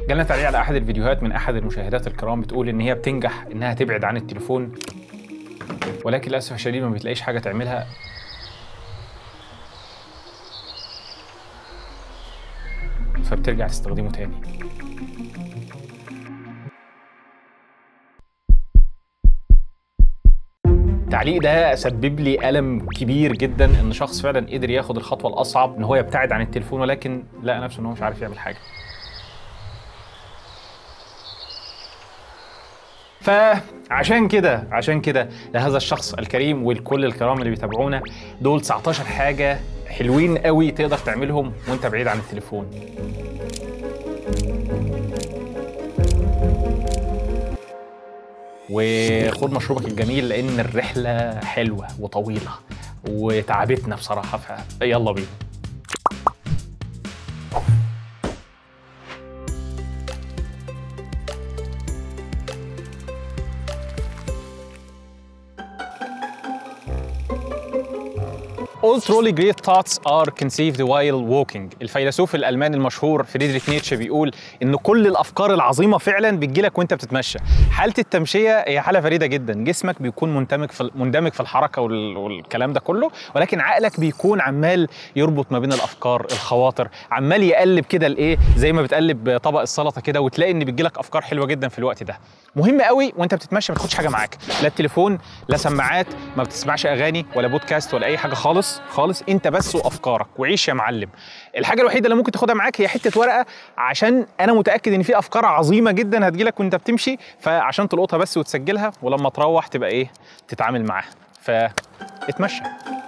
جالنا تعليق على احد الفيديوهات من احد المشاهدات الكرام بتقول ان هي بتنجح انها تبعد عن التليفون ولكن للاسف الشديد ما بتلاقيش حاجه تعملها فبترجع تستخدمه تاني التعليق ده سبب لي ألم كبير جدا إن شخص فعلا قدر ياخد الخطوة الأصعب إن هو يبتعد عن التليفون ولكن لقى نفسه إن هو مش عارف يعمل حاجة. فعشان كده عشان كده لهذا الشخص الكريم والكل الكرام اللي بيتابعونا دول 19 حاجة حلوين قوي تقدر تعملهم وانت بعيد عن التليفون وخد مشروبك الجميل لان الرحله حلوه وطويله وتعبتنا بصراحه فيلا بينا All truly great thoughts are conceived while walking. الفيلسوف الألماني المشهور فريدريك نيتشه بيقول إن كل الأفكار العظيمة فعلا بتجيلك وأنت بتتمشى. حالة التمشية هي حالة فريدة جدا، جسمك بيكون مندمج في مندمج في الحركة وال... والكلام ده كله، ولكن عقلك بيكون عمال يربط ما بين الأفكار، الخواطر، عمال يقلب كده الإيه زي ما بتقلب طبق السلطة كده وتلاقي إن بتجيلك أفكار حلوة جدا في الوقت ده. مهم قوي وأنت بتتمشى ما تاخدش حاجة معاك، لا التليفون، لا سماعات، ما بتسمعش أغاني ولا بودكاست ولا أي حاجة خالص خالص انت بس وافكارك وعيش يا معلم الحاجه الوحيده اللي ممكن تاخدها معاك هي حته ورقه عشان انا متاكد ان في افكار عظيمه جدا هتجيلك وانت بتمشي فعشان تلقطها بس وتسجلها ولما تروح تبقى ايه تتعامل معاها فاتمشى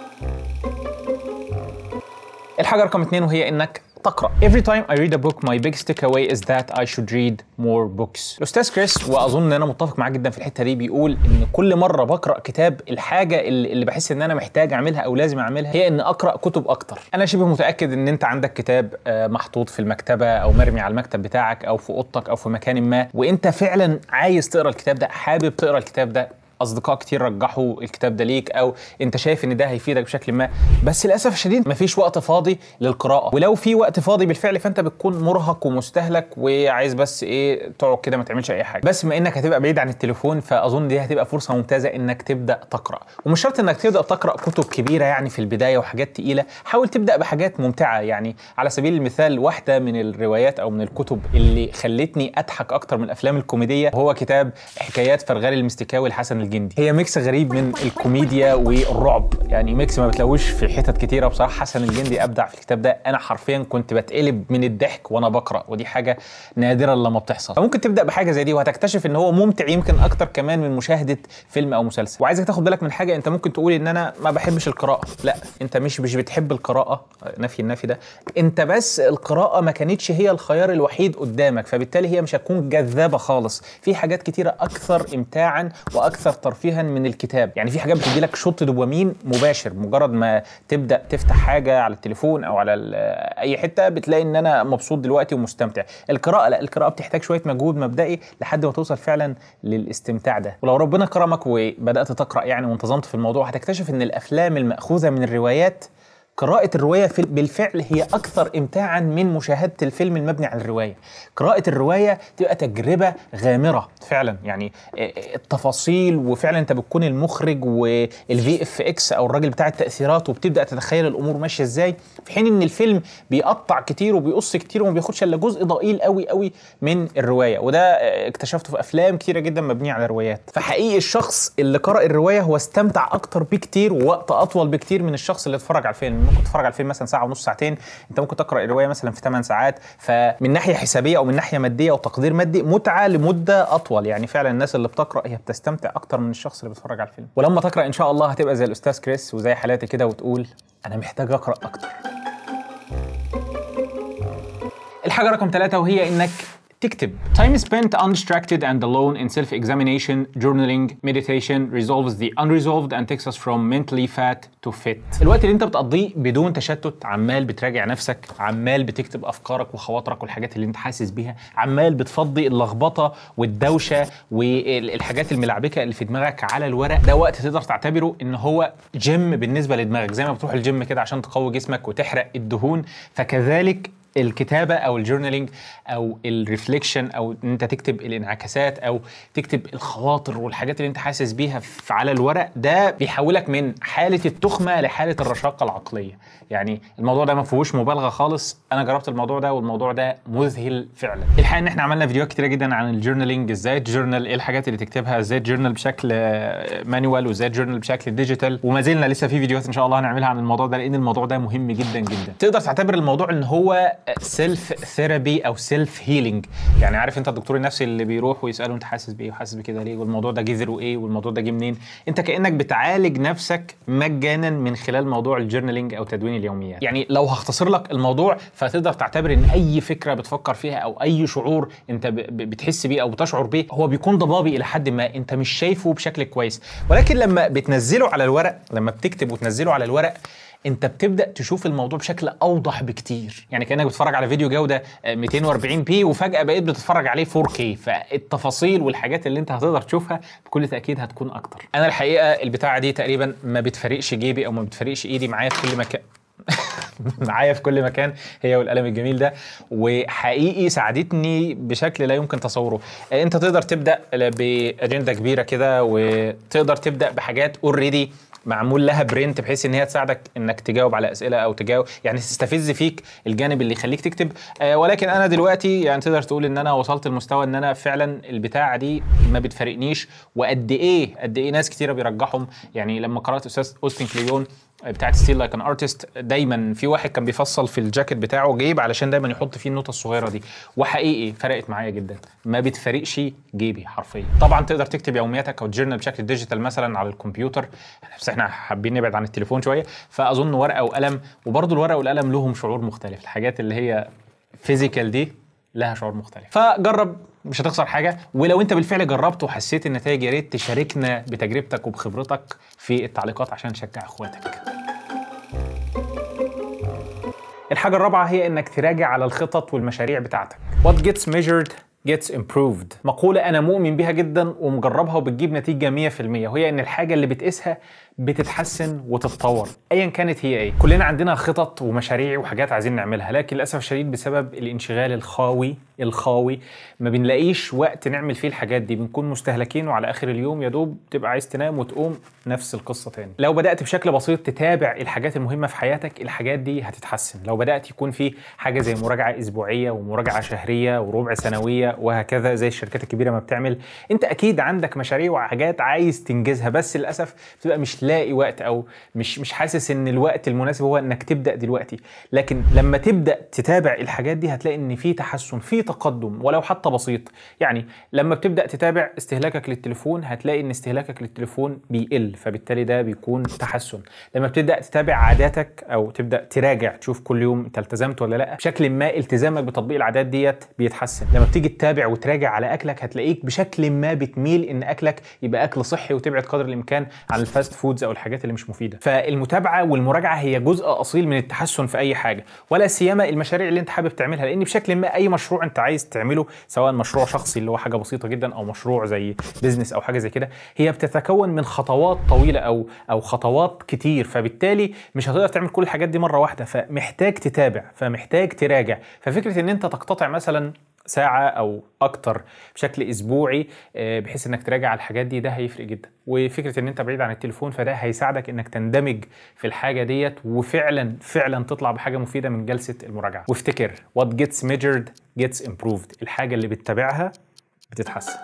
الحاجه رقم اتنين وهي انك تقرا every time I read a book my biggest takeaway is that I should read more books الاستاذ كريس واظن ان انا متفق معاه جدا في الحته دي بيقول ان كل مره بقرا كتاب الحاجه اللي, اللي بحس ان انا محتاج اعملها او لازم اعملها هي ان اقرا كتب اكتر انا شبه متاكد ان انت عندك كتاب محطوط في المكتبه او مرمي على المكتب بتاعك او في اوضتك او في مكان ما وانت فعلا عايز تقرا الكتاب ده حابب تقرا الكتاب ده اصدقاء كتير رجحوا الكتاب ده ليك او انت شايف ان ده هيفيدك بشكل ما بس للاسف الشديد مفيش وقت فاضي للقراءه ولو في وقت فاضي بالفعل فانت بتكون مرهق ومستهلك وعايز بس ايه تقعد كده ما تعملش اي حاجه بس بما انك هتبقى بعيد عن التليفون فاظن دي هتبقى فرصه ممتازه انك تبدا تقرا ومش شرط انك تبدا تقرا كتب كبيره يعني في البدايه وحاجات تقيله حاول تبدا بحاجات ممتعه يعني على سبيل المثال واحده من الروايات او من الكتب اللي خلتني اضحك اكتر من الافلام الكوميديه هو كتاب حكايات فرغال المستكاوي لحسن الجندي هي ميكس غريب من الكوميديا والرعب يعني ميكس ما بتلاقوش في حتت كتيره بصراحه حسن الجندي ابدع في الكتاب ده انا حرفيا كنت بتقلب من الضحك وانا بقرا ودي حاجه نادره لما بتحصل فممكن تبدا بحاجه زي دي وهتكتشف ان هو ممتع يمكن اكتر كمان من مشاهده فيلم او مسلسل وعايزك تاخد بالك من حاجه انت ممكن تقول ان انا ما بحبش القراءه لا انت مش مش بتحب القراءه نفي النفي ده انت بس القراءه ما كانتش هي الخيار الوحيد قدامك فبالتالي هي مش هتكون جذابه خالص في حاجات كتيره اكثر امتاعا واكثر ترفيها من الكتاب يعني في حاجات بتدي لك شوط دوبامين مباشر مجرد ما تبدا تفتح حاجه على التليفون او على اي حته بتلاقي ان انا مبسوط دلوقتي ومستمتع القراءه لا القراءه بتحتاج شويه مجهود مبدئي لحد ما توصل فعلا للاستمتاع ده ولو ربنا كرمك وبدات تقرا يعني وانتظمت في الموضوع هتكتشف ان الافلام الماخوذه من الروايات قراءة الرواية بالفعل هي أكثر إمتاعا من مشاهدة الفيلم المبني على الرواية قراءة الرواية تبقى تجربة غامرة فعلا يعني التفاصيل وفعلا أنت بتكون المخرج والفي اف اكس أو الراجل بتاع التأثيرات وبتبدأ تتخيل الأمور ماشية إزاي في حين إن الفيلم بيقطع كتير وبيقص كتير وما بياخدش إلا جزء ضئيل قوي قوي من الرواية وده اكتشفته في أفلام كتيرة جدا مبنية على روايات فحقيقي الشخص اللي قرأ الرواية هو استمتع أكتر بكتير ووقت أطول بكتير من الشخص اللي اتفرج على الفيلم ممكن تتفرج على الفيلم مثلا ساعه ونص ساعتين انت ممكن تقرا الروايه مثلا في 8 ساعات فمن ناحيه حسابيه او من ناحيه ماديه او تقدير مادي متعه لمده اطول يعني فعلا الناس اللي بتقرا هي بتستمتع اكتر من الشخص اللي بيتفرج على الفيلم ولما تقرا ان شاء الله هتبقى زي الاستاذ كريس وزي حالاتي كده وتقول انا محتاج اقرا اكتر الحاجه رقم ثلاثة وهي انك تكتب Time spent undistracted and alone in self-examination, journaling, meditation resolves the unresolved and takes us from mentally fat to fit. الوقت اللي انت بتقضيه بدون تشتت عمال بتراجع نفسك عمال بتكتب افكارك وخواطرك والحاجات اللي انت حاسس بيها عمال بتفضي اللخبطه والدوشه والحاجات الملعبكه اللي في دماغك على الورق ده وقت تقدر تعتبره ان هو جيم بالنسبه لدماغك زي ما بتروح الجيم كده عشان تقوي جسمك وتحرق الدهون فكذلك الكتابه او الجورنالينج او الريفليكشن او ان انت تكتب الانعكاسات او تكتب الخواطر والحاجات اللي انت حاسس بيها في- على الورق ده بيحولك من حاله التخمه لحاله الرشاقه العقليه يعني الموضوع ده ما فيهوش مبالغه خالص انا جربت الموضوع ده والموضوع ده مذهل فعلا الحقيقه ان احنا عملنا فيديوهات كتيره جدا عن الجورنالينج ازاي تجورنال ايه الحاجات اللي تكتبها ازاي تجورنال بشكل مانوال وازاي تجورنال بشكل ديجيتال وما زلنا لسه في فيديوهات ان شاء الله هنعملها عن الموضوع ده لان الموضوع ده مهم جدا جدا تقدر تعتبر الموضوع ان هو سيلف ثيرابي او سيلف هيلينج يعني عارف انت الدكتور النفسي اللي بيروح ويساله انت حاسس بايه وحاسس بكده ليه والموضوع ده جذره ايه والموضوع ده جه منين انت كانك بتعالج نفسك مجانا من خلال موضوع الجورنالينج او تدوين اليوميات يعني لو هختصر لك الموضوع فتقدر تعتبر ان اي فكره بتفكر فيها او اي شعور انت ب- ب- بتحس بيه او بتشعر بيه هو بيكون ضبابي الى حد ما انت مش شايفه بشكل كويس ولكن لما بتنزله على الورق لما بتكتب وتنزله على الورق انت بتبدا تشوف الموضوع بشكل اوضح بكتير يعني كانك بتتفرج على فيديو جوده آه، 240 بي وفجاه بقيت بتتفرج عليه 4K فالتفاصيل والحاجات اللي انت هتقدر تشوفها بكل تاكيد هتكون اكتر انا الحقيقه البتاعه دي تقريبا ما بتفرقش جيبي او ما بتفرقش ايدي معايا في كل مكان معايا في كل مكان هي والقلم الجميل ده وحقيقي ساعدتني بشكل لا يمكن تصوره آه، انت تقدر تبدا باجنده كبيره كده وتقدر تبدا بحاجات اوريدي معمول لها برنت بحيث ان هي تساعدك انك تجاوب على اسئله او تجاوب يعني تستفز فيك الجانب اللي يخليك تكتب آه ولكن انا دلوقتي يعني تقدر تقول ان انا وصلت لمستوى ان انا فعلا البتاعه دي ما بتفارقنيش وقد ايه قد ايه ناس كتيره بيرجحهم يعني لما قرات استاذ اوستن كليون بتاعت ستيل لايك ان ارتست دايما في واحد كان بيفصل في الجاكيت بتاعه جيب علشان دايما يحط فيه النوتة الصغيره دي وحقيقي فرقت معايا جدا ما بتفرقش جيبي حرفيا طبعا تقدر تكتب يومياتك او جورنال بشكل ديجيتال مثلا على الكمبيوتر بس احنا حابين نبعد عن التليفون شويه فاظن ورقه وقلم وبرضه الورقه والقلم لهم شعور مختلف الحاجات اللي هي فيزيكال دي لها شعور مختلف فجرب مش هتخسر حاجه ولو انت بالفعل جربت وحسيت النتائج يا ريت تشاركنا بتجربتك وبخبرتك في التعليقات عشان نشجع اخواتك الحاجة الرابعة هي انك تراجع على الخطط والمشاريع بتاعتك. What gets measured gets improved. مقولة أنا مؤمن بيها جدا ومجربها وبتجيب نتيجة 100% وهي إن الحاجة اللي بتقيسها بتتحسن وتتطور أيا كانت هي إيه. كلنا عندنا خطط ومشاريع وحاجات عايزين نعملها لكن للأسف الشديد بسبب الانشغال الخاوي الخاوي ما بنلاقيش وقت نعمل فيه الحاجات دي بنكون مستهلكين وعلى آخر اليوم يا دوب تبقى عايز تنام وتقوم نفس القصة تاني. لو بدأت بشكل بسيط تتابع الحاجات المهمة في حياتك الحاجات دي هتتحسن. لو بدأت يكون في حاجة زي مراجعة أسبوعية ومراجعة شهرية وربع سنوية وهكذا زي الشركات الكبيرة ما بتعمل انت أكيد عندك مشاريع وحاجات عايز تنجزها بس للأسف بتبقى مش لاقي وقت أو مش مش حاسس إن الوقت المناسب هو إنك تبدأ دلوقتي. لكن لما تبدأ تتابع الحاجات دي هتلاقي إن في تحسن في تقدم ولو حتى بسيط. يعني لما بتبدأ تتابع استهلاكك للتليفون هتلاقي إن استهلاكك للتليفون بيقل فبالتالي ده بيكون تحسن. لما بتبدأ تتابع عاداتك أو تبدأ تراجع تشوف كل يوم أنت التزمت ولا لا بشكل ما التزامك بتطبيق العادات ديت بيتحسن. لما بتيجي تتابع وتراجع على أكلك هتلاقيك بشكل ما بتميل إن أكلك يبقى أكل صحي وتبعد قدر الإمكان عن الفاست فودز أو الحاجات اللي مش مفيدة. فالمتابعة والمراجعة هي جزء أصيل من التحسن في أي حاجة ولا سيما المشاريع اللي أنت حابب تعملها لأن بشكل ما أي مشروع أنت عايز تعمله سواء مشروع شخصي اللي هو حاجة بسيطة جدا أو مشروع زي بيزنس أو حاجة زي كده هي بتتكون من خطوات طويلة أو أو خطوات كتير فبالتالي مش هتقدر تعمل كل الحاجات دي مرة واحدة فمحتاج تتابع فمحتاج تراجع ففكرة إن أنت تقتطع مثلا ساعة أو أكتر بشكل أسبوعي آه، بحيث إنك تراجع على الحاجات دي ده هيفرق جدا وفكرة إن أنت بعيد عن التليفون فده هيساعدك إنك تندمج في الحاجة ديت وفعلا فعلا تطلع بحاجة مفيدة من جلسة المراجعة وافتكر what gets measured gets improved الحاجة اللي بتتابعها بتتحسن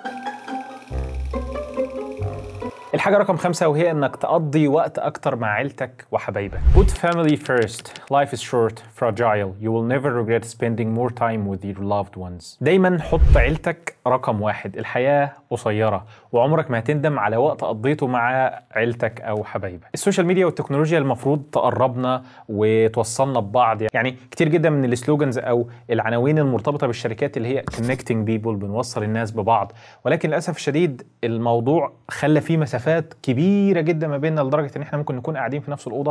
الحاجة رقم خمسة وهي انك تقضي وقت اكتر مع عيلتك وحبايبك. Put family first. Life is short, fragile. You will never regret spending more time with your loved ones. دايما حط عيلتك رقم واحد. الحياة قصيرة وعمرك ما هتندم على وقت قضيته مع عيلتك او حبايبك. السوشيال ميديا والتكنولوجيا المفروض تقربنا وتوصلنا ببعض يعني كتير جدا من السلوجنز او العناوين المرتبطة بالشركات اللي هي connecting people بنوصل الناس ببعض ولكن للاسف الشديد الموضوع خلى فيه مسافات كبيره جدا ما بيننا لدرجه ان احنا ممكن نكون قاعدين في نفس الاوضه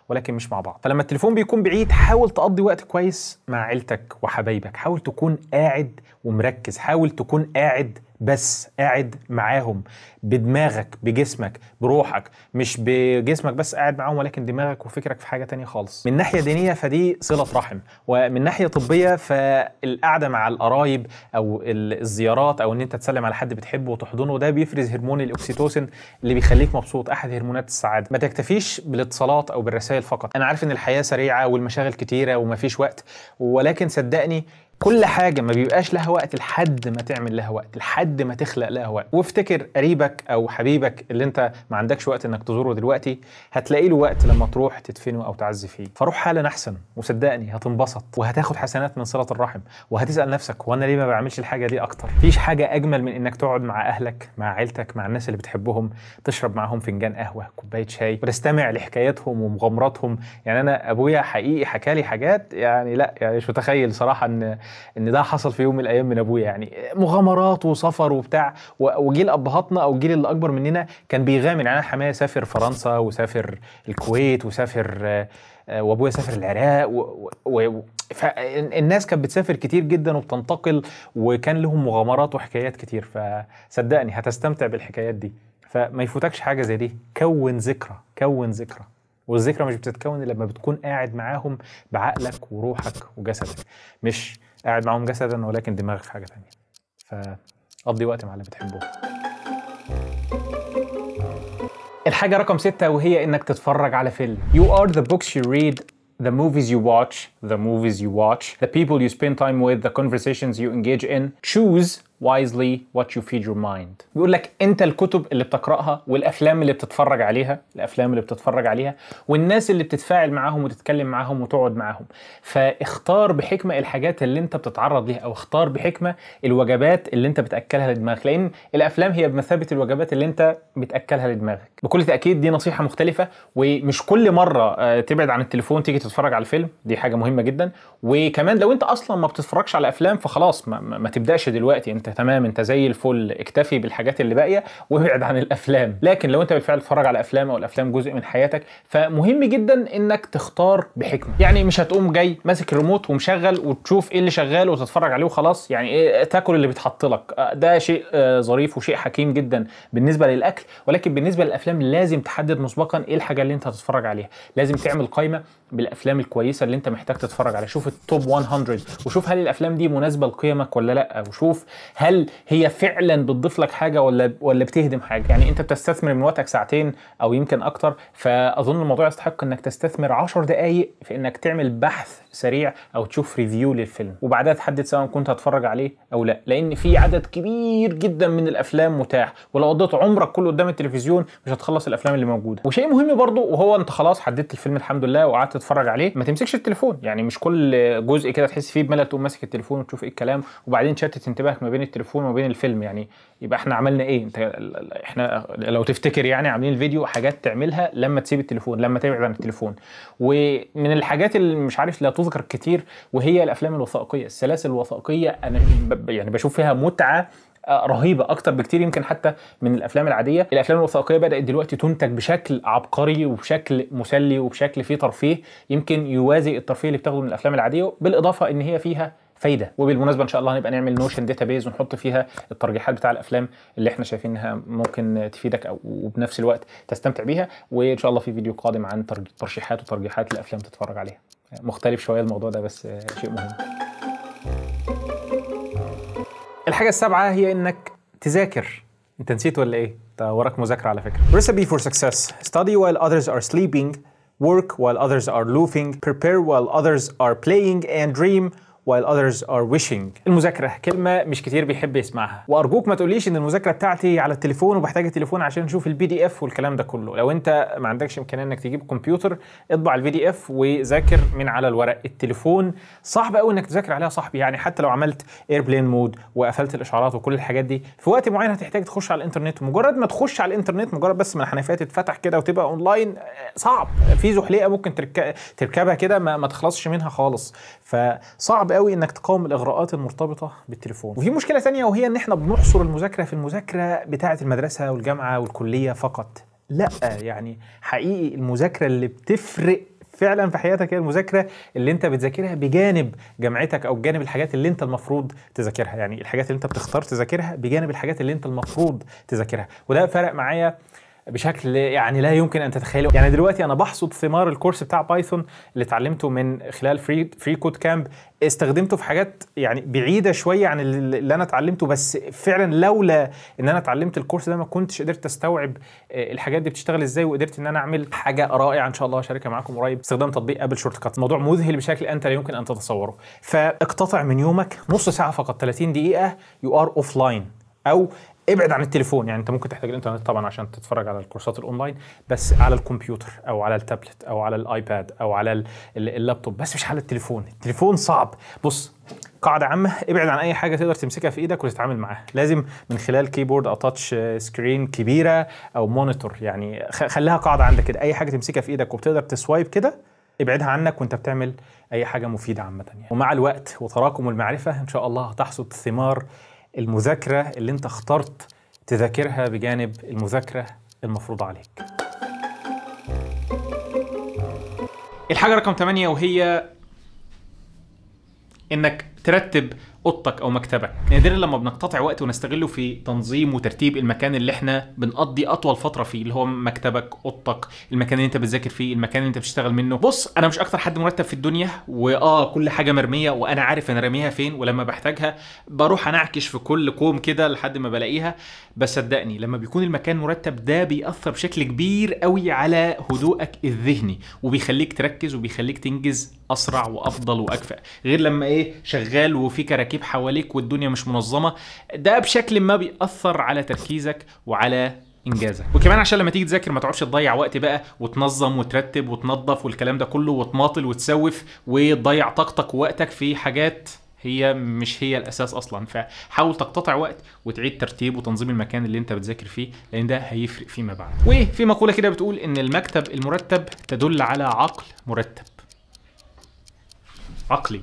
ولكن مش مع بعض فلما التليفون بيكون بعيد حاول تقضي وقت كويس مع عيلتك وحبايبك حاول تكون قاعد ومركز حاول تكون قاعد بس قاعد معاهم بدماغك بجسمك بروحك مش بجسمك بس قاعد معاهم ولكن دماغك وفكرك في حاجه تانية خالص من ناحيه دينيه فدي صله رحم ومن ناحيه طبيه فالقعده مع القرايب او الزيارات او ان انت تسلم على حد بتحبه وتحضنه ده بيفرز هرمون الاكسيتوسين اللي بيخليك مبسوط احد هرمونات السعاده ما تكتفيش بالاتصالات او بالرسائل فقط انا عارف ان الحياه سريعه والمشاغل كتيره ومفيش وقت ولكن صدقني كل حاجه ما بيبقاش لها وقت لحد ما تعمل لها وقت لحد ما تخلق لها وقت وافتكر قريبك او حبيبك اللي انت ما عندكش وقت انك تزوره دلوقتي هتلاقي له وقت لما تروح تدفنه او تعزي فيه فروح حالا احسن وصدقني هتنبسط وهتاخد حسنات من صله الرحم وهتسال نفسك وانا ليه ما بعملش الحاجه دي اكتر مفيش حاجه اجمل من انك تقعد مع اهلك مع عيلتك مع الناس اللي بتحبهم تشرب معاهم فنجان قهوه كوبايه شاي وتستمع لحكاياتهم ومغامراتهم يعني انا ابويا حقيقي حكى لي حاجات يعني لا يعني مش متخيل صراحه ان ان ده حصل في يوم من الايام من ابويا يعني مغامرات وسفر وبتاع وجيل ابهاتنا او الجيل اللي اكبر مننا كان بيغامر يعني انا حماية سافر فرنسا وسافر الكويت وسافر وابويا سافر العراق و... و... فالناس كانت بتسافر كتير جدا وبتنتقل وكان لهم مغامرات وحكايات كتير فصدقني هتستمتع بالحكايات دي فما يفوتكش حاجه زي دي كون ذكرى كون ذكرى والذكرى مش بتتكون لما بتكون قاعد معاهم بعقلك وروحك وجسدك مش قاعد معاهم جسدا ولكن دماغك في حاجه تانية فقضي وقت مع اللي بتحبه الحاجة رقم ستة وهي إنك تتفرج على فيلم. You are the books you read, the movies you watch, the movies you watch, the people you spend time with, the conversations you engage in. Choose wisely what you feed your mind بيقول لك انت الكتب اللي بتقراها والافلام اللي بتتفرج عليها الافلام اللي بتتفرج عليها والناس اللي بتتفاعل معاهم وتتكلم معاهم وتقعد معاهم فاختار بحكمه الحاجات اللي انت بتتعرض ليها او اختار بحكمه الوجبات اللي انت بتاكلها لدماغك لان الافلام هي بمثابه الوجبات اللي انت بتاكلها لدماغك بكل تاكيد دي نصيحه مختلفه ومش كل مره تبعد عن التليفون تيجي تتفرج على الفيلم دي حاجه مهمه جدا وكمان لو انت اصلا ما بتتفرجش على افلام فخلاص ما, ما تبداش دلوقتي انت تمام انت زي الفل اكتفي بالحاجات اللي باقيه وابعد عن الافلام لكن لو انت بالفعل بتتفرج على افلام او الافلام جزء من حياتك فمهم جدا انك تختار بحكمه يعني مش هتقوم جاي ماسك الريموت ومشغل وتشوف ايه اللي شغال وتتفرج عليه وخلاص يعني ايه تاكل اللي بيتحط لك ده شيء ظريف وشيء حكيم جدا بالنسبه للاكل ولكن بالنسبه للافلام لازم تحدد مسبقا ايه الحاجه اللي انت هتتفرج عليها لازم تعمل قائمه بالافلام الكويسه اللي انت محتاج تتفرج عليها شوف التوب 100 وشوف هل الافلام دي مناسبه لقيمك ولا لا وشوف هل هي فعلا بتضيف لك حاجه ولا ولا بتهدم حاجه يعني انت بتستثمر من وقتك ساعتين او يمكن اكتر فاظن الموضوع يستحق انك تستثمر 10 دقائق في انك تعمل بحث سريع او تشوف ريفيو للفيلم وبعدها تحدد سواء كنت هتتفرج عليه او لا لان في عدد كبير جدا من الافلام متاح ولو قضيت عمرك كله قدام التلفزيون مش هتخلص الافلام اللي موجوده وشيء مهم برضو وهو انت خلاص حددت الفيلم الحمد لله وقعدت تتفرج عليه ما تمسكش التليفون يعني مش كل جزء كده تحس فيه بملل تقوم ماسك التليفون وتشوف ايه الكلام وبعدين تشتت انتباهك ما بين التليفون وما بين الفيلم يعني يبقى احنا عملنا ايه انت احنا لو تفتكر يعني عاملين الفيديو حاجات تعملها لما تسيب التليفون لما تبعد عن التليفون ومن الحاجات اللي مش عارف لا تذكر كتير وهي الافلام الوثائقيه السلاسل الوثائقيه انا يعني بشوف فيها متعه رهيبه اكتر بكتير يمكن حتى من الافلام العاديه الافلام الوثائقيه بدات دلوقتي تنتج بشكل عبقري وبشكل مسلي وبشكل فيه ترفيه يمكن يوازي الترفيه اللي بتاخده من الافلام العاديه بالاضافه ان هي فيها فايده وبالمناسبه ان شاء الله هنبقى نعمل نوشن داتابيز ونحط فيها الترجيحات بتاع الافلام اللي احنا شايفين انها ممكن تفيدك او وبنفس الوقت تستمتع بيها وان شاء الله في فيديو قادم عن ترشيحات وترجيحات الافلام تتفرج عليها مختلف شويه الموضوع ده بس شيء مهم الحاجه السابعه هي انك تذاكر انت نسيت ولا ايه انت وراك مذاكره على فكره recipe for success study while others are sleeping work while others are loafing prepare while others are playing and dream while others are wishing المذاكرة كلمة مش كتير بيحب يسمعها وأرجوك ما تقوليش إن المذاكرة بتاعتي على التليفون وبحتاج التليفون عشان أشوف البي دي إف والكلام ده كله لو أنت ما عندكش إمكانية إنك تجيب كمبيوتر اطبع البي دي إف وذاكر من على الورق التليفون صعب قوي إنك تذاكر عليها صاحبي يعني حتى لو عملت ايربلين مود وقفلت الإشعارات وكل الحاجات دي في وقت معين هتحتاج تخش على الإنترنت مجرد ما تخش على الإنترنت مجرد بس ما الحنفية تتفتح كده وتبقى أونلاين صعب في زحليقة ممكن ترك... تركبها كده ما, ما تخلصش منها خالص فصعب قوي إنك تقاوم الاغراءات المرتبطه بالتليفون وفي مشكله ثانيه وهي ان احنا بنحصر المذاكره في المذاكره بتاعه المدرسه والجامعه والكليه فقط لا يعني حقيقي المذاكره اللي بتفرق فعلا في حياتك هي المذاكره اللي انت بتذاكرها بجانب جامعتك او بجانب الحاجات اللي انت المفروض تذاكرها يعني الحاجات اللي انت بتختار تذاكرها بجانب الحاجات اللي انت المفروض تذاكرها وده فرق معايا بشكل يعني لا يمكن ان تتخيله يعني دلوقتي انا بحصد ثمار الكورس بتاع بايثون اللي اتعلمته من خلال فري فري كود كامب استخدمته في حاجات يعني بعيده شويه عن اللي انا اتعلمته بس فعلا لولا ان انا اتعلمت الكورس ده ما كنتش قدرت استوعب آه، الحاجات دي بتشتغل ازاي وقدرت ان انا اعمل حاجه رائعه ان شاء الله هشاركها معاكم قريب استخدام تطبيق ابل شورت كات موضوع مذهل بشكل انت لا يمكن ان تتصوره فاقتطع من يومك نص ساعه فقط 30 دقيقه يو ار اوف لاين او ابعد عن التليفون يعني انت ممكن تحتاج الانترنت طبعا عشان تتفرج على الكورسات الاونلاين بس على الكمبيوتر او على التابلت او على الايباد او على ال- ال- اللابتوب بس مش على التليفون التليفون صعب بص قاعدة عامة ابعد عن أي حاجة تقدر تمسكها في إيدك وتتعامل معاها، لازم من خلال كيبورد أو تاتش سكرين كبيرة أو مونيتور يعني خ- خليها قاعدة عندك كده، أي حاجة تمسكها في إيدك وبتقدر تسوايب كده ابعدها عنك وانت بتعمل اي حاجه مفيده عامه يعني ومع الوقت وتراكم المعرفه ان شاء الله هتحصد ثمار المذاكره اللي انت اخترت تذاكرها بجانب المذاكره المفروضه عليك الحاجه رقم 8 وهي انك ترتب اوضتك او مكتبك نادرا لما بنقتطع وقت ونستغله في تنظيم وترتيب المكان اللي احنا بنقضي اطول فتره فيه اللي هو مكتبك اوضتك المكان اللي انت بتذاكر فيه المكان اللي انت بتشتغل منه بص انا مش اكتر حد مرتب في الدنيا واه كل حاجه مرميه وانا عارف انا راميها فين ولما بحتاجها بروح انعكش في كل كوم كده لحد ما بلاقيها بس صدقني لما بيكون المكان مرتب ده بيأثر بشكل كبير قوي على هدوءك الذهني وبيخليك تركز وبيخليك تنجز اسرع وافضل واكفأ غير لما ايه شغال وفي كراكيب حواليك والدنيا مش منظمه ده بشكل ما بيأثر على تركيزك وعلى انجازك وكمان عشان لما تيجي تذاكر ما تقعدش تضيع وقت بقى وتنظم وترتب وتنظف والكلام ده كله وتماطل وتسوف وتضيع طاقتك ووقتك في حاجات هي مش هي الاساس اصلا فحاول تقتطع وقت وتعيد ترتيب وتنظيم المكان اللي انت بتذاكر فيه لان ده هيفرق فيما بعد وفي مقوله كده بتقول ان المكتب المرتب تدل على عقل مرتب عقلي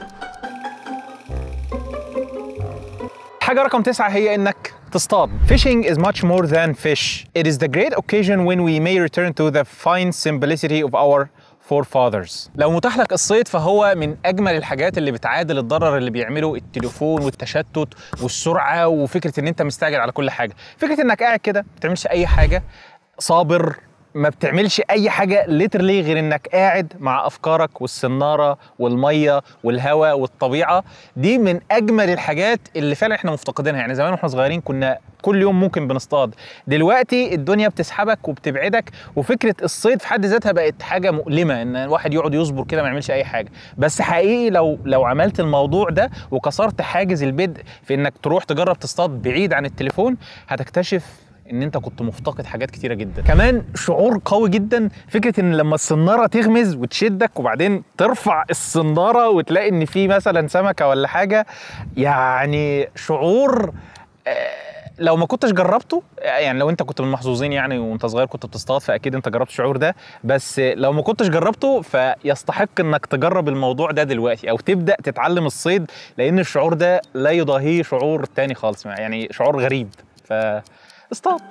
حاجة رقم تسعة هي إنك تصطاد. Fishing is much more than fish. It is the great occasion when we may return to the fine simplicity of our forefathers. لو متاح لك الصيد فهو من أجمل الحاجات اللي بتعادل الضرر اللي بيعمله التليفون والتشتت والسرعة وفكرة إن أنت مستعجل على كل حاجة. فكرة إنك قاعد كده ما بتعملش أي حاجة صابر ما بتعملش اي حاجه ليترلي غير انك قاعد مع افكارك والسناره والميه والهواء والطبيعه دي من اجمل الحاجات اللي فعلا احنا مفتقدينها يعني زمان واحنا صغيرين كنا كل يوم ممكن بنصطاد دلوقتي الدنيا بتسحبك وبتبعدك وفكره الصيد في حد ذاتها بقت حاجه مؤلمه ان الواحد يقعد يصبر كده ما يعملش اي حاجه بس حقيقي لو لو عملت الموضوع ده وكسرت حاجز البدء في انك تروح تجرب تصطاد بعيد عن التليفون هتكتشف ان انت كنت مفتقد حاجات كتيره جدا كمان شعور قوي جدا فكره ان لما الصناره تغمز وتشدك وبعدين ترفع الصناره وتلاقي ان في مثلا سمكه ولا حاجه يعني شعور آه، لو ما كنتش جربته يعني لو انت كنت من المحظوظين يعني وانت صغير كنت بتصطاد فاكيد انت جربت الشعور ده بس لو ما كنتش جربته فيستحق انك تجرب الموضوع ده دلوقتي او تبدا تتعلم الصيد لان الشعور ده لا يضاهيه شعور تاني خالص يعني شعور غريب ف اصطاد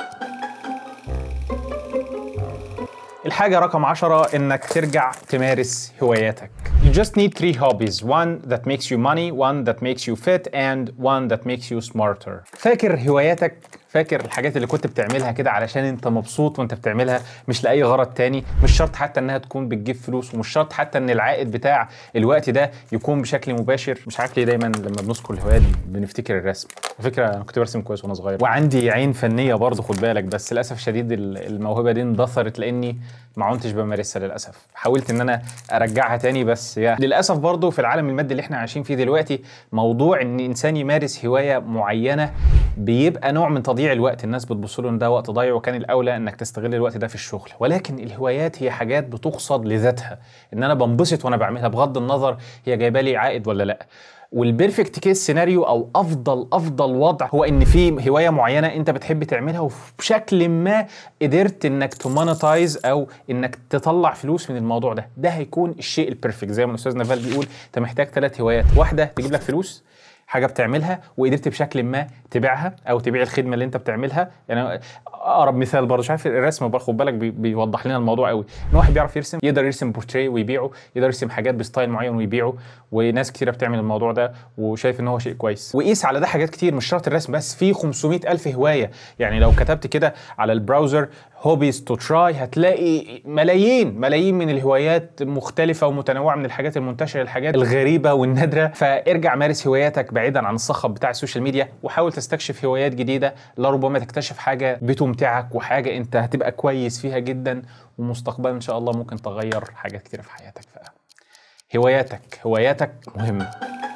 الحاجة رقم عشرة إنك ترجع تمارس هواياتك. You just need three hobbies. One that makes you money, one that makes you fit, and one that makes you smarter. فاكر هواياتك فاكر الحاجات اللي كنت بتعملها كده علشان انت مبسوط وانت بتعملها مش لاي غرض تاني مش شرط حتى انها تكون بتجيب فلوس ومش شرط حتى ان العائد بتاع الوقت ده يكون بشكل مباشر مش عارف ليه دايما لما بنذكر الهوايات بنفتكر الرسم على فكره انا كنت برسم كويس وانا صغير وعندي عين فنيه برضه خد بالك بس للاسف الشديد ال- الموهبه دي اندثرت لاني ما عدتش بمارسها للاسف حاولت ان انا ارجعها تاني بس يا للاسف برضه في العالم المادي اللي احنا عايشين فيه دلوقتي موضوع ان انسان يمارس هوايه معينه بيبقى نوع من تضييع الوقت الناس بتبص له ان ده وقت ضايع وكان الاولى انك تستغل الوقت ده في الشغل ولكن الهوايات هي حاجات بتقصد لذاتها ان انا بنبسط وانا بعملها بغض النظر هي جايبه لي عائد ولا لا والبيرفكت كيس سيناريو او افضل افضل وضع هو ان في هوايه معينه انت بتحب تعملها وبشكل ما قدرت انك تمونتايز او انك تطلع فلوس من الموضوع ده ده هيكون الشيء البيرفكت زي ما الاستاذ نفال بيقول انت محتاج ثلاث هوايات واحده تجيب لك فلوس حاجه بتعملها وقدرت بشكل ما تبيعها او تبيع الخدمه اللي انت بتعملها يعني اقرب مثال برضه مش عارف الرسم برضه خد بالك بي- بيوضح لنا الموضوع قوي ان واحد بيعرف يرسم يقدر يرسم بورتريه ويبيعه يقدر يرسم حاجات بستايل معين ويبيعه وناس كتيره بتعمل الموضوع ده وشايف ان هو شيء كويس وقيس على ده حاجات كتير مش شرط الرسم بس في 500 الف هوايه يعني لو كتبت كده على البراوزر هوبيز تو تراي هتلاقي ملايين ملايين من الهوايات مختلفه ومتنوعه من الحاجات المنتشره الحاجات الغريبه والنادره فارجع مارس هواياتك بعيدا عن الصخب بتاع السوشيال ميديا وحاول تستكشف هوايات جديده لربما تكتشف حاجه بتمتعك وحاجه انت هتبقى كويس فيها جدا ومستقبلا ان شاء الله ممكن تغير حاجات كتيره في حياتك ف هواياتك هواياتك مهمه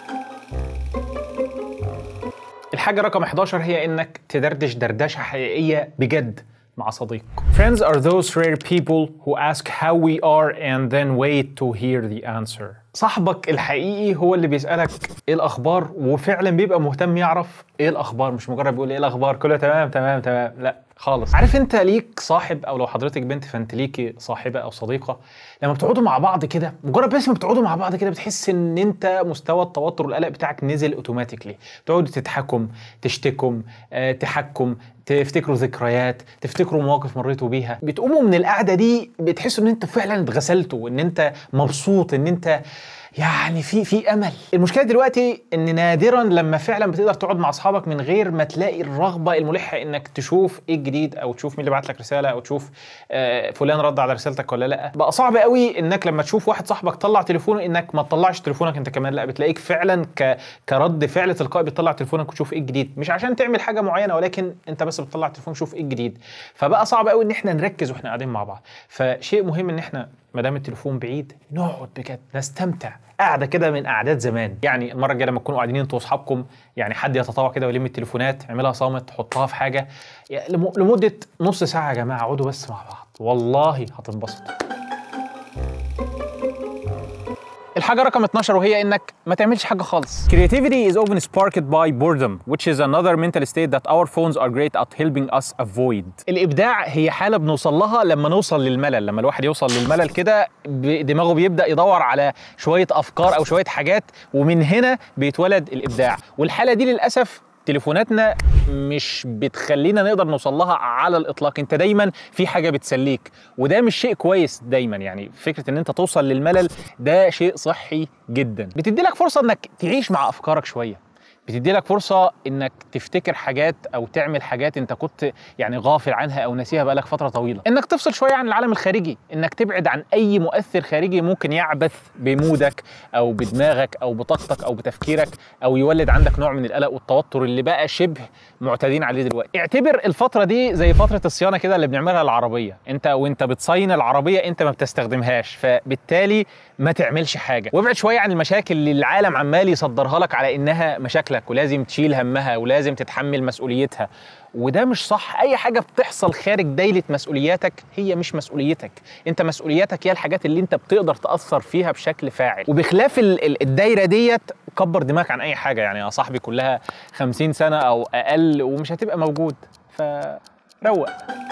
الحاجة رقم 11 هي انك تدردش دردشة حقيقية بجد مع صديق. Friends are those rare people who ask how we are and then wait to hear the answer. صاحبك الحقيقي هو اللي بيسألك ايه الأخبار وفعلا بيبقى مهتم يعرف ايه الأخبار مش مجرد بيقول ايه الأخبار كله تمام تمام تمام لا خالص عارف انت ليك صاحب او لو حضرتك بنت فانت ليكي صاحبه او صديقه لما بتقعدوا مع بعض كده مجرد بس ما بتقعدوا مع بعض كده بتحس ان انت مستوى التوتر والقلق بتاعك نزل اوتوماتيكلي تقعدوا تضحكم تشتكم آه، تحكم تفتكروا ذكريات تفتكروا مواقف مريتوا بيها بتقوموا من القعده دي بتحسوا ان انتوا فعلا اتغسلتوا ان انت مبسوط ان انت يعني في في امل المشكله دلوقتي ان نادرا لما فعلا بتقدر تقعد مع اصحابك من غير ما تلاقي الرغبه الملحه انك تشوف ايه الجديد او تشوف مين اللي بعت لك رساله او تشوف آه، فلان رد على رسالتك ولا لا بقى صعب قوي انك لما تشوف واحد صاحبك طلع تليفونه انك ما تطلعش تليفونك انت كمان لا بتلاقيك فعلا ك... كرد فعل تلقائي بتطلع تليفونك وتشوف ايه الجديد مش عشان تعمل حاجه معينه ولكن انت بس بتطلع تليفون تشوف ايه الجديد فبقى صعب قوي ان احنا نركز واحنا قاعدين مع بعض فشيء مهم ان احنا ما دام التليفون بعيد نقعد بجد نستمتع قاعده كده من قعدات زمان يعني المره الجايه لما تكونوا قاعدين انتوا واصحابكم يعني حد يتطوع كده ويلم التليفونات اعملها صامت حطها في حاجه يعني لم- لمده نص ساعه يا جماعه اقعدوا بس مع بعض والله هتنبسطوا الحاجة رقم 12 وهي انك ما تعملش حاجة خالص. Creativity is often sparked by boredom, which is another mental state that our phones are great at helping us avoid. الابداع هي حالة بنوصل لها لما نوصل للملل، لما الواحد يوصل للملل كده ب- دماغه بيبدأ يدور على شوية افكار او شوية حاجات ومن هنا بيتولد الابداع، والحالة دي للاسف تليفوناتنا مش بتخلينا نقدر نوصل لها على الاطلاق انت دايما في حاجه بتسليك وده مش شيء كويس دايما يعني فكره ان انت توصل للملل ده شيء صحي جدا بتدي لك فرصه انك تعيش مع افكارك شويه بتدي لك فرصة انك تفتكر حاجات او تعمل حاجات انت كنت يعني غافل عنها او ناسيها بقالك فترة طويلة انك تفصل شوية عن العالم الخارجي انك تبعد عن اي مؤثر خارجي ممكن يعبث بمودك او بدماغك او بطاقتك او بتفكيرك او يولد عندك نوع من القلق والتوتر اللي بقى شبه معتادين عليه دلوقتي اعتبر الفترة دي زي فترة الصيانة كده اللي بنعملها العربية انت وانت بتصين العربية انت ما بتستخدمهاش فبالتالي ما تعملش حاجة وابعد شوية عن المشاكل اللي العالم عمال يصدرها لك على انها مشاكلك ولازم تشيل همها ولازم تتحمل مسؤوليتها وده مش صح اي حاجه بتحصل خارج دايره مسؤولياتك هي مش مسؤوليتك انت مسؤولياتك هي الحاجات اللي انت بتقدر تاثر فيها بشكل فاعل وبخلاف ال- ال- الدايره ديت كبر دماغك عن اي حاجه يعني يا صاحبي كلها 50 سنه او اقل ومش هتبقى موجود فروق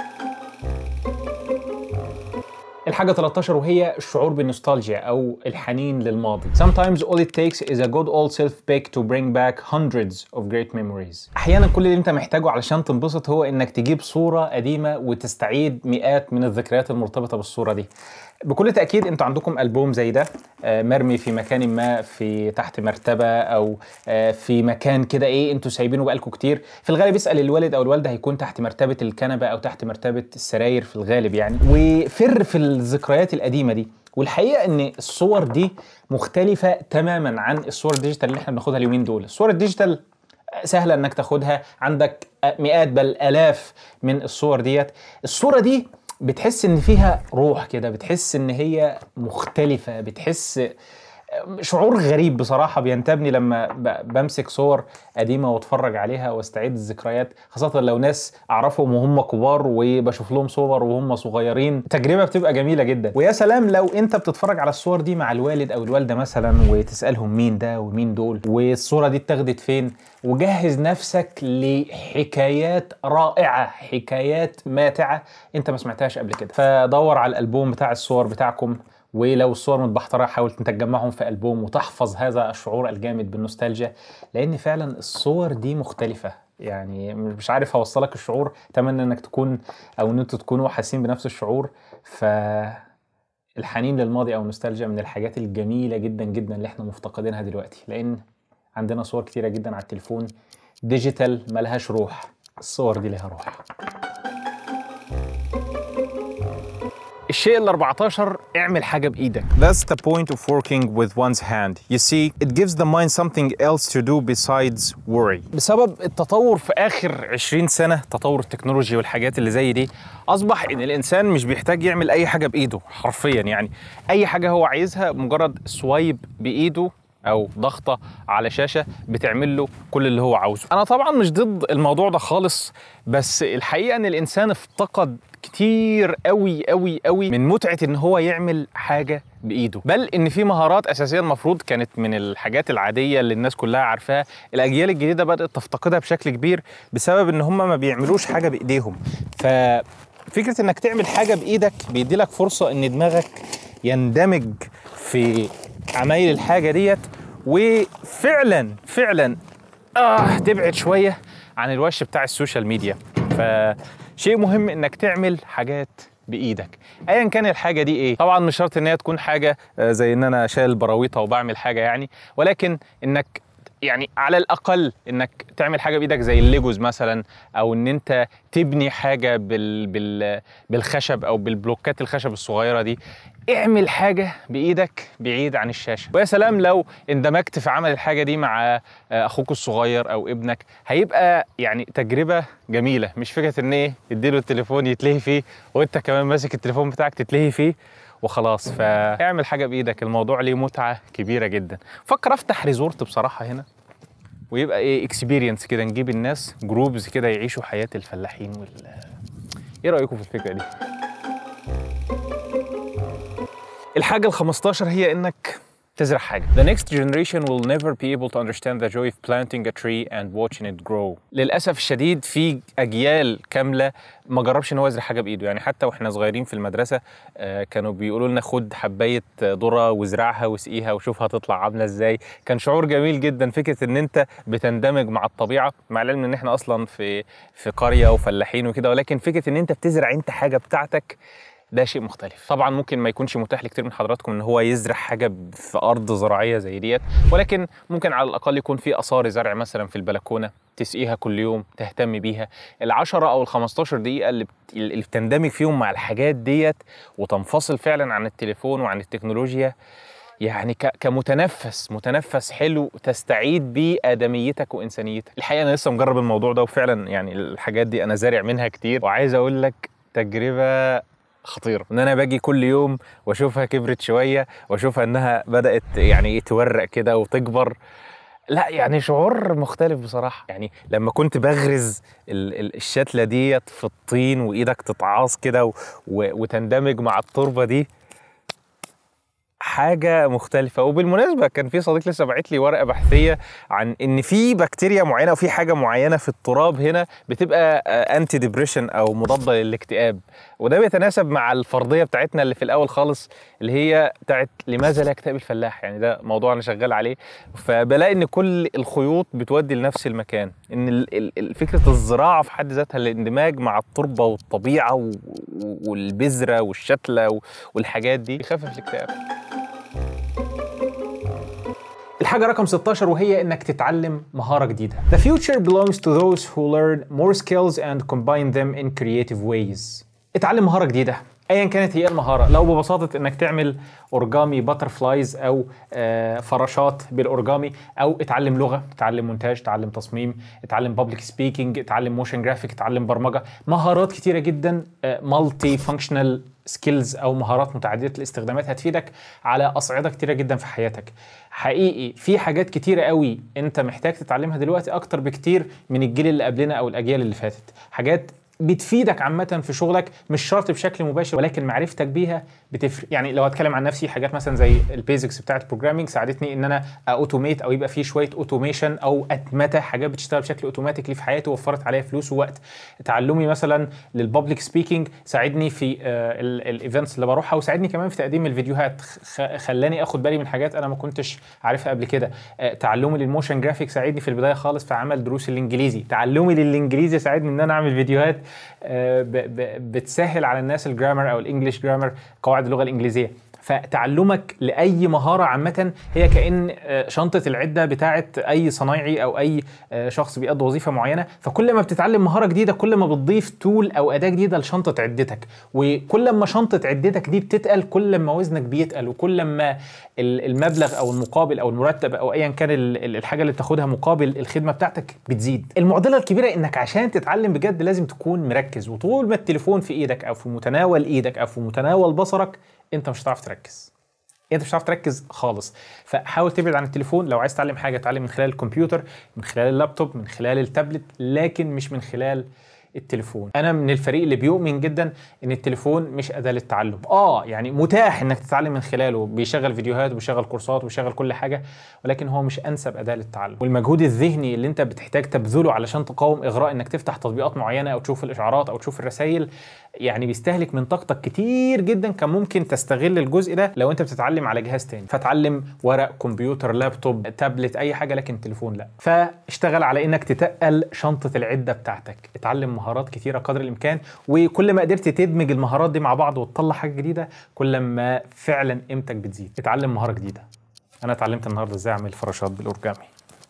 الحاجة 13 وهي الشعور بالنوستالجيا أو الحنين للماضي. Sometimes all it takes is a good old self pick to bring back hundreds of great memories. أحيانا كل اللي أنت محتاجه علشان تنبسط هو إنك تجيب صورة قديمة وتستعيد مئات من الذكريات المرتبطة بالصورة دي. بكل تأكيد أنتوا عندكم ألبوم زي ده آه، مرمي في مكان ما في تحت مرتبة أو آه، في مكان كده إيه أنتوا سايبينه بقالكم كتير. في الغالب اسأل الوالد أو الوالدة هيكون تحت مرتبة الكنبة أو تحت مرتبة السراير في الغالب يعني. وفر في الذكريات القديمه دي والحقيقه ان الصور دي مختلفه تماما عن الصور الديجيتال اللي احنا بناخدها اليومين دول الصور الديجيتال سهله انك تاخدها عندك مئات بل الاف من الصور ديت الصوره دي بتحس ان فيها روح كده بتحس ان هي مختلفه بتحس شعور غريب بصراحه بينتابني لما ب- بمسك صور قديمه واتفرج عليها واستعيد الذكريات خاصه لو ناس اعرفهم وهم كبار وبشوف لهم صور وهم صغيرين تجربه بتبقى جميله جدا ويا سلام لو انت بتتفرج على الصور دي مع الوالد او الوالده مثلا وتسالهم مين ده ومين دول والصوره دي اتاخدت فين وجهز نفسك لحكايات رائعه حكايات ماتعه انت ما سمعتهاش قبل كده فدور على الالبوم بتاع الصور بتاعكم ولو الصور متبحتره حاول انت تجمعهم في البوم وتحفظ هذا الشعور الجامد بالنوستالجيا لان فعلا الصور دي مختلفه يعني مش عارف اوصلك الشعور اتمنى انك تكون او ان انتوا تكونوا حاسين بنفس الشعور ف الحنين للماضي او النوستالجيا من الحاجات الجميله جدا جدا اللي احنا مفتقدينها دلوقتي لان عندنا صور كتيره جدا على التليفون ديجيتال ملهاش روح الصور دي لها روح الشيء ال 14 اعمل حاجة بإيدك. That's the point of working with one's hand. You see, it gives the mind something else to do besides worry. بسبب التطور في آخر 20 سنة تطور التكنولوجيا والحاجات اللي زي دي أصبح إن الإنسان مش بيحتاج يعمل أي حاجة بإيده حرفيا يعني أي حاجة هو عايزها مجرد سوايب بإيده او ضغطه على شاشه بتعمل له كل اللي هو عاوزه انا طبعا مش ضد الموضوع ده خالص بس الحقيقه ان الانسان افتقد كتير قوي قوي قوي من متعه ان هو يعمل حاجه بايده بل ان في مهارات اساسيه المفروض كانت من الحاجات العاديه اللي الناس كلها عارفاها الاجيال الجديده بدات تفتقدها بشكل كبير بسبب ان هم ما بيعملوش حاجه بايديهم ففكره انك تعمل حاجه بايدك بيدي لك فرصه ان دماغك يندمج في عمايل الحاجه ديت وفعلا فعلا اه تبعد شويه عن الوش بتاع السوشيال ميديا فشيء مهم انك تعمل حاجات بايدك ايا كان الحاجه دي ايه طبعا مش شرط ان هي تكون حاجه آه، زي ان انا شايل براويطه وبعمل حاجه يعني ولكن انك يعني على الاقل انك تعمل حاجه بايدك زي الليجوز مثلا او ان انت تبني حاجه بال بال بالخشب او بالبلوكات الخشب الصغيره دي اعمل حاجه بايدك بعيد عن الشاشه ويا سلام لو اندمجت في عمل الحاجه دي مع آه، اخوك الصغير او ابنك هيبقى يعني تجربه جميله مش فكره ان ايه تديله التليفون يتلهي فيه وانت كمان ماسك التليفون بتاعك تتلهي فيه وخلاص فاعمل حاجه بايدك الموضوع ليه متعه كبيره جدا فكر افتح ريزورت بصراحه هنا ويبقى ايه اكسبيرينس كده نجيب الناس جروبز كده يعيشوا حياه الفلاحين وال ايه رايكم في الفكره دي الحاجه ال 15 هي انك تزرع حاجة. The next generation will never be able to understand the joy of planting a tree and watching it grow. للأسف الشديد في أجيال كاملة ما جربش إن هو يزرع حاجة بإيده، يعني حتى وإحنا صغيرين في المدرسة آه، كانوا بيقولوا لنا خد حباية ذرة وازرعها واسقيها وشوف هتطلع عاملة إزاي. كان شعور جميل جدا فكرة إن أنت بتندمج مع الطبيعة، مع العلم إن إحنا أصلا في في قرية وفلاحين وكده، ولكن فكرة إن أنت بتزرع أنت حاجة بتاعتك ده شيء مختلف طبعا ممكن ما يكونش متاح لكتير من حضراتكم ان هو يزرع حاجه في ارض زراعيه زي ديت ولكن ممكن على الاقل يكون في اثار زرع مثلا في البلكونه تسقيها كل يوم تهتم بيها ال10 او ال15 دقيقه اللي بت- اللي بتندمج فيهم مع الحاجات ديت وتنفصل فعلا عن التليفون وعن التكنولوجيا يعني ك- كمتنفس متنفس حلو تستعيد بيه ادميتك وانسانيتك الحقيقه انا لسه مجرب الموضوع ده وفعلا يعني الحاجات دي انا زارع منها كتير وعايز اقول لك تجربه خطيره ان انا باجي كل يوم واشوفها كبرت شويه واشوفها انها بدات يعني تورق كده وتكبر لا يعني شعور مختلف بصراحه يعني لما كنت بغرز ال- ال- الشتله ديت في الطين وايدك تتعاص كده و- و- وتندمج مع التربه دي حاجه مختلفه وبالمناسبه كان في صديق لسه باعت لي ورقه بحثيه عن ان في بكتيريا معينه او في حاجه معينه في التراب هنا بتبقى انتي ديبريشن او مضاده للاكتئاب وده بيتناسب مع الفرضيه بتاعتنا اللي في الاول خالص اللي هي بتاعت لماذا لا يكتئب الفلاح يعني ده موضوع انا شغال عليه فبلاقي ان كل الخيوط بتودي لنفس المكان ان ال- ال- ال- فكره الزراعه في حد ذاتها الاندماج مع التربه والطبيعه و- و- والبذره والشتله و- والحاجات دي بيخفف الاكتئاب الحاجة رقم 16 وهي انك تتعلم مهارة جديدة. The future belongs to those who learn more skills and combine them in creative ways. اتعلم مهارة جديدة ايا كانت هي المهارة لو ببساطة انك تعمل اورجامي باترفلايز او آه، فراشات بالاورجامي او اتعلم لغة اتعلم مونتاج اتعلم تصميم اتعلم بابليك سبيكينج اتعلم موشن جرافيك اتعلم برمجة مهارات كتيرة جدا مالتي فانكشنال سكيلز او مهارات متعدده الاستخدامات هتفيدك على اصعده كتيره جدا في حياتك حقيقي في حاجات كتيره قوي انت محتاج تتعلمها دلوقتي اكتر بكتير من الجيل اللي قبلنا او الاجيال اللي فاتت حاجات بتفيدك عامه في شغلك مش شرط بشكل مباشر ولكن معرفتك بيها بتفرق يعني لو هتكلم عن نفسي حاجات مثلا زي البيزكس بتاعه البروجرامينج ساعدتني ان انا اوتوميت او يبقى في شويه اوتوميشن او اتمته حاجات بتشتغل بشكل اوتوماتيكلي في حياتي وفرت عليا فلوس ووقت تعلمي مثلا للبابليك سبيكينج ساعدني في الايفنتس اللي بروحها وساعدني كمان في تقديم الفيديوهات خ- خلاني اخد بالي من حاجات انا ما كنتش عارفها قبل كده آه، تعلمي للموشن جرافيك ساعدني في البدايه خالص في عمل دروس الانجليزي تعلمي للانجليزي ساعدني ان انا اعمل فيديوهات آه، ب- ب- بتسهل على الناس الجرامر او الانجليش جرامر قواعد اللغه الانجليزيه فتعلمك لاي مهاره عامه هي كان آه، شنطه العده بتاعه اي صنايعي او اي آه، شخص بيقضي وظيفه معينه فكل ما بتتعلم مهاره جديده كل ما بتضيف تول او اداه جديده لشنطه عدتك وكل ما شنطه عدتك دي بتتقل كل ما وزنك بيتقل وكل ما ال- المبلغ او المقابل او المرتب او ايا كان ال- ال- الحاجه اللي بتاخدها مقابل الخدمه بتاعتك بتزيد المعضله الكبيره انك عشان تتعلم بجد لازم تكون مركز وطول ما التليفون في ايدك او في متناول ايدك او في متناول بصرك انت مش هتعرف تركز انت مش هتعرف تركز خالص فحاول تبعد عن التليفون لو عايز تتعلم حاجه اتعلم من خلال الكمبيوتر من خلال اللابتوب من خلال التابلت لكن مش من خلال التليفون انا من الفريق اللي بيؤمن جدا ان التليفون مش اداه للتعلم اه يعني متاح انك تتعلم من خلاله بيشغل فيديوهات وبيشغل كورسات وبيشغل كل حاجه ولكن هو مش انسب اداه للتعلم والمجهود الذهني اللي انت بتحتاج تبذله علشان تقاوم اغراء انك تفتح تطبيقات معينه او تشوف الاشعارات او تشوف الرسائل يعني بيستهلك من طاقتك كتير جدا كان ممكن تستغل الجزء ده لو انت بتتعلم على جهاز تاني فتعلم ورق كمبيوتر لابتوب تابلت اي حاجه لكن تليفون لا فاشتغل على انك تتقل شنطه العده بتاعتك اتعلم مهارات كتيره قدر الامكان وكل ما قدرت تدمج المهارات دي مع بعض وتطلع حاجه جديده كل ما فعلا قيمتك بتزيد اتعلم مهاره جديده انا اتعلمت النهارده ازاي اعمل فراشات بالاورجامي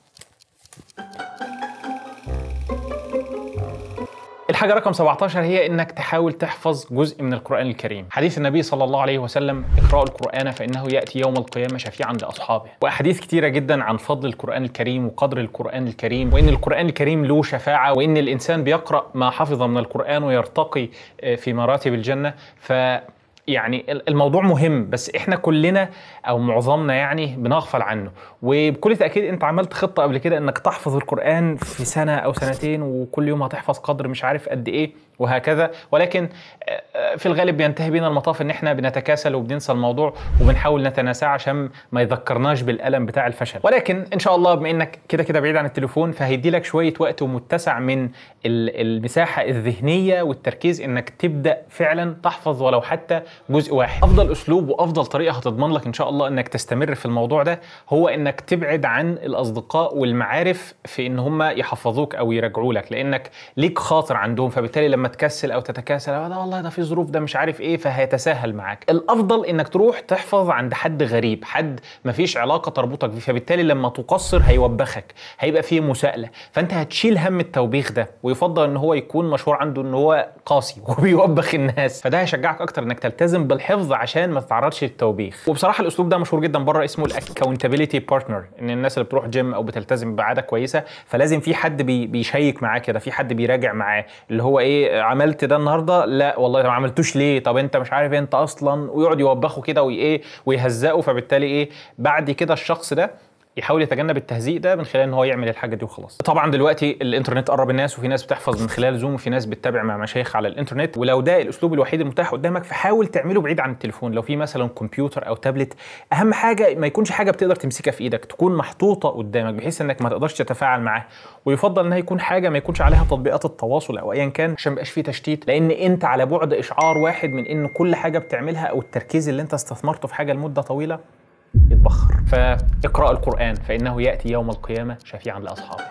الحاجة رقم 17 هي انك تحاول تحفظ جزء من القرآن الكريم. حديث النبي صلى الله عليه وسلم اقرأوا القرآن فإنه يأتي يوم القيامة شفيعا لأصحابه. وأحاديث كتيرة جدا عن فضل القرآن الكريم وقدر القرآن الكريم وإن القرآن الكريم له شفاعة وإن الإنسان بيقرأ ما حفظ من القرآن ويرتقي آه، في مراتب الجنة ف يعني الموضوع مهم بس احنا كلنا او معظمنا يعني بنغفل عنه وبكل تاكيد انت عملت خطه قبل كده انك تحفظ القران في سنه او سنتين وكل يوم هتحفظ قدر مش عارف قد ايه وهكذا ولكن آه، آه، في الغالب بينتهي بينا المطاف ان احنا بنتكاسل وبننسى الموضوع وبنحاول نتناساه عشان ما يذكرناش بالالم بتاع الفشل ولكن ان شاء الله بما انك كده كده بعيد عن التليفون فهيدي لك شويه وقت ومتسع من ال- المساحه الذهنيه والتركيز انك تبدا فعلا تحفظ ولو حتى جزء واحد افضل اسلوب وافضل طريقه هتضمن لك ان شاء الله انك تستمر في الموضوع ده هو انك تبعد عن الاصدقاء والمعارف في ان هم يحفظوك او يراجعوا لك لانك ليك خاطر عندهم فبالتالي لما تكسل او تتكاسل "آه ده والله ده في ظروف ده مش عارف ايه فهيتساهل معاك الافضل انك تروح تحفظ عند حد غريب حد مفيش علاقه تربطك بيه فبالتالي لما تقصر هيوبخك هيبقى فيه مساءله فانت هتشيل هم التوبيخ ده ويفضل ان هو يكون مشهور عنده ان هو قاسي وبيوبخ الناس فده هيشجعك اكتر انك تلتزم بالحفظ عشان ما تتعرضش للتوبيخ وبصراحه الاسلوب ده مشهور جدا بره اسمه الاكونتابيلتي بارتنر ان الناس اللي بتروح جيم او بتلتزم بعاده كويسه فلازم في حد بي بيشيك معاه كده في حد بيراجع معاه اللي هو ايه عملت ده النهارده لا والله ما عملتوش ليه طب انت مش عارف انت اصلا ويقعد يوبخه كده وايه ويهزقه فبالتالي ايه بعد كده الشخص ده يحاول يتجنب التهزيء ده من خلال ان هو يعمل الحاجه دي وخلاص طبعا دلوقتي الانترنت قرب الناس وفي ناس بتحفظ من خلال زوم وفي ناس بتتابع مع مشايخ على الانترنت ولو ده الاسلوب الوحيد المتاح قدامك فحاول تعمله بعيد عن التليفون لو في مثلا كمبيوتر او تابلت اهم حاجه ما يكونش حاجه بتقدر تمسكها في ايدك تكون محطوطه قدامك بحيث انك ما تقدرش تتفاعل معاها ويفضل انها يكون حاجه ما يكونش عليها تطبيقات التواصل او ايا كان عشان ما يبقاش فيه تشتيت لان انت على بعد اشعار واحد من ان كل حاجه بتعملها او التركيز اللي انت استثمرته في حاجه لمده طويله يتبخر فاقرأ القرآن فإنه يأتي يوم القيامة شفيعا لأصحابه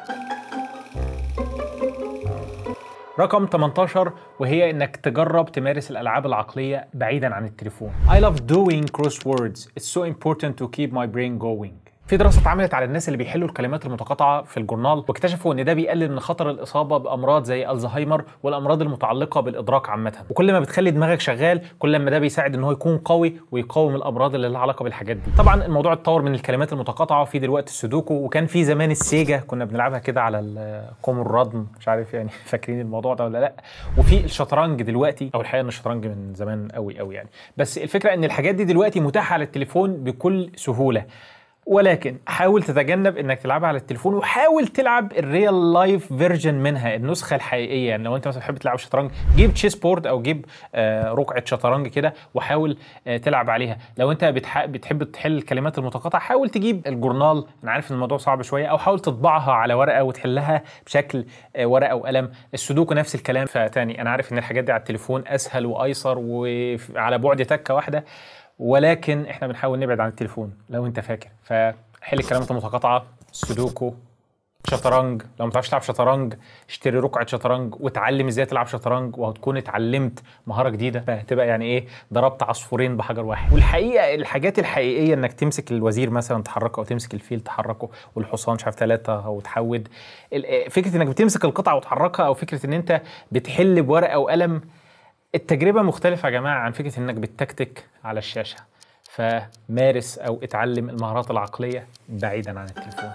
رقم 18 وهي انك تجرب تمارس الالعاب العقليه بعيدا عن التليفون. I love doing crosswords. It's so important to keep my brain going. في دراسة اتعملت على الناس اللي بيحلوا الكلمات المتقاطعة في الجورنال واكتشفوا ان ده بيقلل من خطر الإصابة بأمراض زي الزهايمر والأمراض المتعلقة بالإدراك عامة وكل ما بتخلي دماغك شغال كل ما ده بيساعد ان هو يكون قوي ويقاوم الأمراض اللي لها علاقة بالحاجات دي طبعا الموضوع اتطور من الكلمات المتقاطعة وفي دلوقتي السودوكو وكان في زمان السيجا كنا بنلعبها كده على القوم الردم مش عارف يعني فاكرين الموضوع ده ولا لا وفي الشطرنج دلوقتي او الحقيقة ان الشطرنج من زمان قوي قوي يعني بس الفكرة ان الحاجات دي دلوقتي متاحة على التليفون بكل سهولة ولكن حاول تتجنب انك تلعبها على التليفون وحاول تلعب الريال لايف فيرجن منها النسخه الحقيقيه يعني لو انت مثلا بتحب تلعب شطرنج جيب تشيس بورد او جيب آه رقعه شطرنج كده وحاول آه تلعب عليها لو انت بتح... بتحب تحل الكلمات المتقاطعه حاول تجيب الجورنال انا عارف ان الموضوع صعب شويه او حاول تطبعها على ورقه وتحلها بشكل آه ورقه وقلم السودوكو نفس الكلام فتاني انا عارف ان الحاجات دي على التليفون اسهل وايسر وعلى بعد تكه واحده ولكن احنا بنحاول نبعد عن التليفون لو انت فاكر فحل الكلمات المتقاطعه سودوكو شطرنج لو ما بتعرفش تلعب شطرنج اشتري رقعه شطرنج وتعلم ازاي تلعب شطرنج وهتكون اتعلمت مهاره جديده فهتبقى يعني ايه ضربت عصفورين بحجر واحد والحقيقه الحاجات الحقيقيه انك تمسك الوزير مثلا تحركه او تمسك الفيل تحركه والحصان مش عارف ثلاثه او تحود ال- فكره انك بتمسك القطعه وتحركها او فكره ان انت بتحل بورقه وقلم التجربة مختلفة يا جماعة عن فكرة انك بتتكتك على الشاشة فمارس او اتعلم المهارات العقلية بعيدا عن التليفون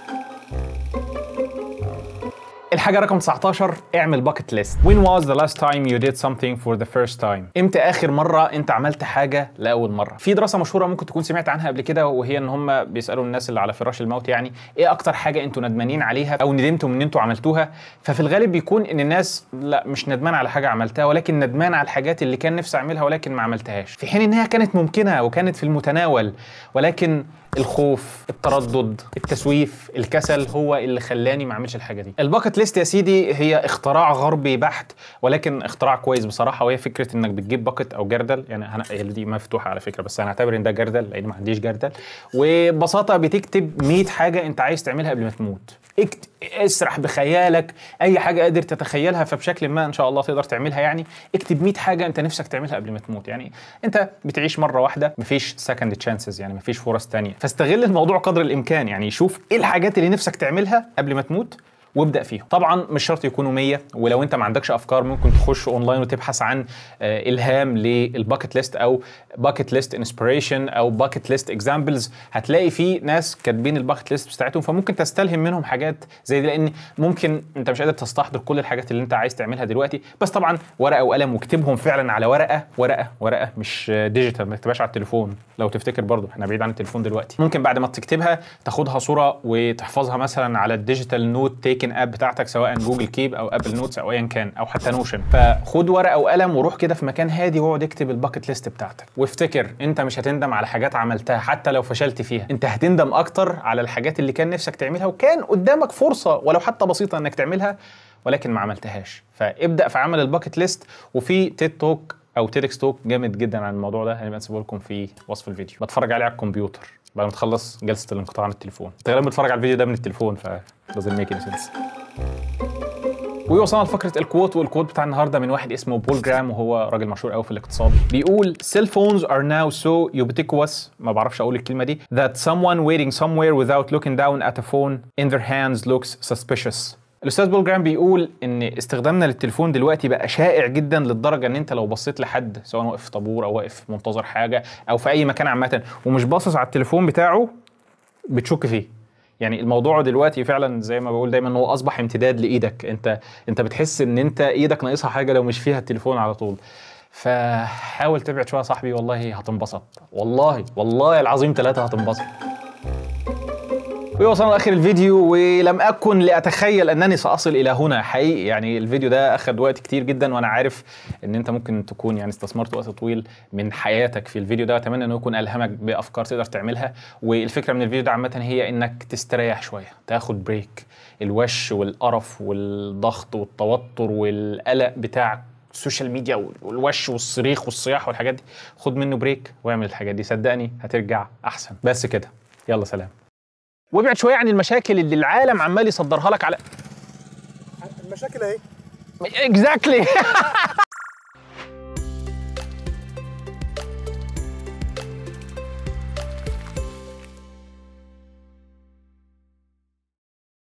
الحاجة رقم 19 اعمل باكت ليست When was the last time you did something for the first time امتى اخر مرة انت عملت حاجة لأول مرة في دراسة مشهورة ممكن تكون سمعت عنها قبل كده وهي ان هم بيسألوا الناس اللي على فراش الموت يعني ايه اكتر حاجة انتوا ندمانين عليها او ندمتوا ان انتوا عملتوها ففي الغالب بيكون ان الناس لا مش ندمان على حاجة عملتها ولكن ندمان على الحاجات اللي كان نفسي اعملها ولكن ما عملتهاش في حين انها كانت ممكنة وكانت في المتناول ولكن الخوف التردد التسويف الكسل هو اللي خلاني ما اعملش الحاجه دي الباكت ليست يا سيدي هي اختراع غربي بحت ولكن اختراع كويس بصراحه وهي فكره انك بتجيب باكت او جردل يعني هنا هي دي مفتوحه على فكره بس هنعتبر ان ده جردل لان ما عنديش جردل وببساطه بتكتب 100 حاجه انت عايز تعملها قبل ما تموت اكت... اسرح بخيالك اي حاجه قادر تتخيلها فبشكل ما ان شاء الله تقدر تعملها يعني اكتب 100 حاجه انت نفسك تعملها قبل ما تموت يعني انت بتعيش مره واحده مفيش سكند تشانسز يعني مفيش فرص تانية فاستغل الموضوع قدر الامكان يعني شوف ايه الحاجات اللي نفسك تعملها قبل ما تموت وابدا فيهم طبعا مش شرط يكونوا 100 ولو انت ما عندكش افكار ممكن تخش اونلاين وتبحث عن آه، الهام للباكت ليست او باكت ليست انسبيريشن او باكت ليست اكزامبلز هتلاقي في ناس كاتبين الباكت ليست بتاعتهم فممكن تستلهم منهم حاجات زي دي لان ممكن انت مش قادر تستحضر كل الحاجات اللي انت عايز تعملها دلوقتي بس طبعا ورقه وقلم واكتبهم فعلا على ورقه ورقه ورقه مش ديجيتال ما تكتبهاش على التليفون لو تفتكر برضو احنا بعيد عن التليفون دلوقتي ممكن بعد ما تكتبها تاخدها صوره وتحفظها مثلا على الديجيتال نوت تيكن اب بتاعتك سواء جوجل كيب او ابل نوتس او ايا كان او حتى نوشن فخد ورقه وقلم وروح كده في مكان هادي واقعد اكتب الباكت ليست بتاعتك وافتكر انت مش هتندم على حاجات عملتها حتى لو فشلت فيها انت هتندم اكتر على الحاجات اللي كان نفسك تعملها وكان قدامك فرصه ولو حتى بسيطه انك تعملها ولكن ما عملتهاش فابدا في عمل الباكت ليست وفي تيد توك او تيدكس توك جامد جدا عن الموضوع ده هنبقى نسيبه لكم في وصف الفيديو بتفرج عليه على الكمبيوتر بعد ما تخلص جلسه الانقطاع عن التليفون انت غالبا بتتفرج على الفيديو ده من التليفون ف doesn't make any sense ووصلنا لفقره الكوت والكوت بتاع النهارده من واحد اسمه بول جرام وهو راجل مشهور قوي في الاقتصاد بيقول cell phones are now so ubiquitous ما بعرفش اقول الكلمه دي that someone waiting somewhere without looking down at a phone in their hands looks suspicious الاستاذ بول جرام بيقول ان استخدامنا للتليفون دلوقتي بقى شائع جدا للدرجه ان انت لو بصيت لحد سواء واقف في طابور او واقف منتظر حاجه او في اي مكان عامه ومش باصص على التليفون بتاعه بتشك فيه يعني الموضوع دلوقتي فعلا زي ما بقول دايما هو اصبح امتداد لايدك انت انت بتحس ان انت ايدك ناقصها حاجه لو مش فيها التليفون على طول فحاول تبعد شويه يا صاحبي والله هتنبسط والله والله العظيم ثلاثه هتنبسط وصلنا لاخر الفيديو ولم اكن لاتخيل انني ساصل الى هنا حقيقي يعني الفيديو ده اخذ وقت كتير جدا وانا عارف ان انت ممكن تكون يعني استثمرت وقت طويل من حياتك في الفيديو ده اتمنى انه يكون الهمك بافكار تقدر تعملها والفكره من الفيديو ده عامه هي انك تستريح شويه تاخد بريك الوش والقرف والضغط والتوتر والقلق بتاع السوشيال ميديا والوش والصريخ والصياح والحاجات دي خد منه بريك واعمل الحاجات دي صدقني هترجع احسن بس كده يلا سلام وابعد شويه عن المشاكل اللي العالم عمال يصدرها لك على المشاكل اهي اكزاكتلي